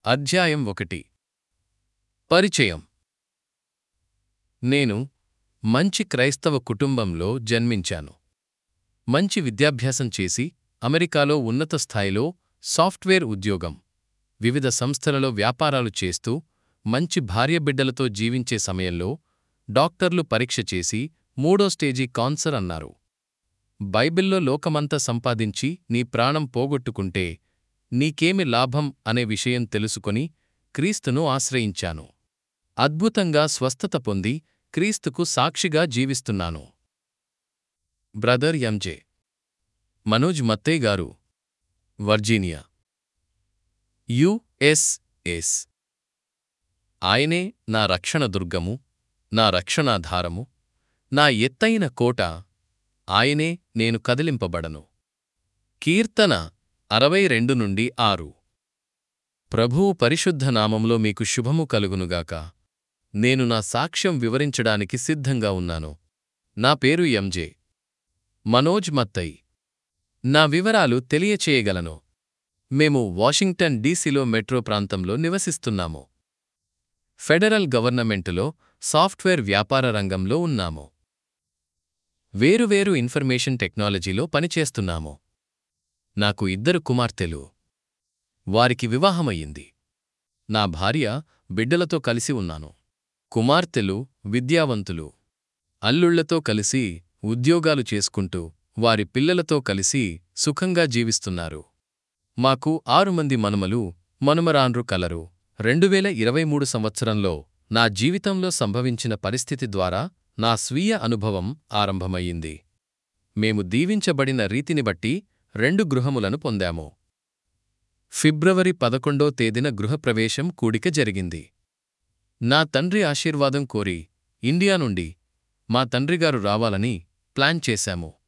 అధ్యాయం ఒకటి పరిచయం నేను మంచి క్రైస్తవ కుటుంబంలో జన్మించాను మంచి విద్యాభ్యాసం చేసి అమెరికాలో ఉన్నత స్థాయిలో సాఫ్ట్వేర్ ఉద్యోగం వివిధ సంస్థలలో వ్యాపారాలు చేస్తూ మంచి భార్యబిడ్డలతో జీవించే సమయంలో డాక్టర్లు పరీక్ష చేసి మూడో స్టేజీ కాన్సర్ అన్నారు బైబిల్లో లోకమంతా సంపాదించి నీ ప్రాణం పోగొట్టుకుంటే నీకేమి లాభం అనే విషయం తెలుసుకొని క్రీస్తును ఆశ్రయించాను అద్భుతంగా స్వస్థత పొంది క్రీస్తుకు సాక్షిగా జీవిస్తున్నాను బ్రదర్ ఎంజే మనోజ్ మత్తయ్య గారు వర్జీనియా యుఎస్ఎస్ ఆయనే నా రక్షణ దుర్గము నా రక్షణాధారము నా ఎత్తైన కోట ఆయనే నేను కదిలింపబడను కీర్తన అరవై రెండు నుండి ఆరు ప్రభువు పరిశుద్ధ నామంలో మీకు శుభము కలుగునుగాక నేను నా సాక్ష్యం వివరించడానికి సిద్ధంగా ఉన్నాను నా పేరు ఎంజే మనోజ్ మత్తయ్ నా వివరాలు తెలియచేయగలను మేము వాషింగ్టన్ డీసీలో మెట్రో ప్రాంతంలో నివసిస్తున్నాము ఫెడరల్ గవర్నమెంటులో సాఫ్ట్వేర్ వ్యాపార రంగంలో ఉన్నాము వేరువేరు ఇన్ఫర్మేషన్ టెక్నాలజీలో పనిచేస్తున్నాము నాకు ఇద్దరు కుమార్తెలు వారికి వివాహమయ్యింది నా భార్య బిడ్డలతో కలిసి ఉన్నాను కుమార్తెలు విద్యావంతులు అల్లుళ్లతో కలిసి ఉద్యోగాలు చేసుకుంటూ వారి పిల్లలతో కలిసి సుఖంగా జీవిస్తున్నారు మాకు ఆరు మంది మనుమలు మనుమరాండ్రు కలరు రెండువేల ఇరవై మూడు సంవత్సరంలో నా జీవితంలో సంభవించిన పరిస్థితి ద్వారా నా స్వీయ అనుభవం ఆరంభమయ్యింది మేము దీవించబడిన రీతిని బట్టి రెండు గృహములను పొందాము ఫిబ్రవరి పదకొండో తేదీన గృహప్రవేశం కూడిక జరిగింది నా తండ్రి ఆశీర్వాదం కోరి ఇండియా నుండి మా తండ్రిగారు రావాలని ప్లాన్ చేశాము